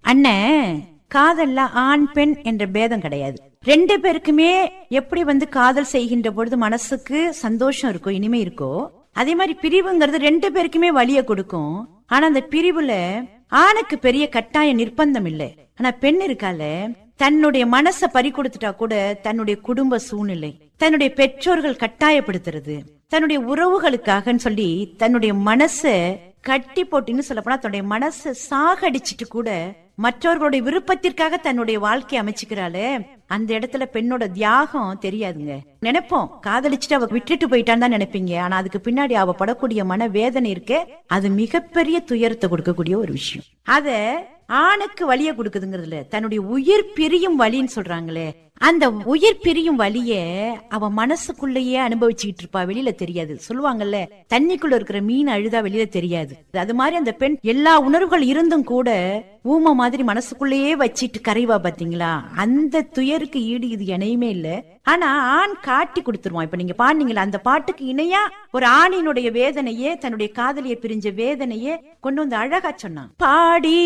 அண்ணன் காதல்ல ஆண் பெண் என்ற பேதம் கிடையாது ரெண்டு பேருக்குமே எப்படி வந்து காதல் செய்கின்ற பொழுது மனசுக்கு சந்தோஷம் இருக்கோ இனிமே இருக்கோ அதே மாதிரி பிரிவுங்கிறது ரெண்டு பேருக்குமே வலிய கொடுக்கும் ஆனா அந்த பிரிவுல ஆணுக்கு பெரிய கட்டாய நிர்பந்தம் இல்லை ஆனா பெண் இருக்கால தன்னுடைய மனச பறி கொடுத்துட்டா கூட தன்னுடைய குடும்ப சூழ்நிலை தன்னுடைய பெற்றோர்கள் கட்டாயப்படுத்துறது தன்னுடைய உறவுகளுக்காகன்னு சொல்லி தன்னுடைய மனச கட்டி போட்டின்னு சொல்ல போனா தன்னுடைய மனச சாகடிச்சிட்டு கூட மற்றவர்களுடைய விருப்பத்திற்காக தன்னுடைய வாழ்க்கையை அமைச்சுக்கிறாளே அந்த இடத்துல பெண்ணோட தியாகம் தெரியாதுங்க நினைப்போம் காதலிச்சுட்டு அவ விட்டுட்டு போயிட்டான்னு தான் நினைப்பீங்க ஆனா அதுக்கு பின்னாடி அவ படக்கூடிய மன வேதனை இருக்கே அது மிகப்பெரிய துயரத்தை கொடுக்கக்கூடிய ஒரு விஷயம் அத ஆணுக்கு வலிய கொடுக்குதுங்கிறதுல தன்னுடைய உயிர் பிரியும் வலின்னு சொல்றாங்களே அந்த உயிர் பிரியும் வலிய அவ மனசுக்குள்ளேயே அனுபவிச்சுக்கிட்டு இருப்பா வெளியில தெரியாது சொல்லுவாங்கல்ல தண்ணிக்குள்ள இருக்கிற மீன் அழுதா வெளியில தெரியாது அது மாதிரி அந்த பெண் எல்லா உணர்வுகள் இருந்தும் கூட ஊம மாதிரி மனசுக்குள்ளேயே வச்சிட்டு கரைவா பாத்தீங்களா அந்த துயருக்கு ஈடு இது இணையுமே இல்ல ஆனா ஆண் காட்டி கொடுத்துருவான் இப்ப நீங்க பாடுனீங்களா அந்த பாட்டுக்கு இணையா ஒரு ஆணினுடைய வேதனையே தன்னுடைய காதலியை பிரிஞ்ச வேதனையே கொண்டு வந்து அழகா சொன்னான் பாடி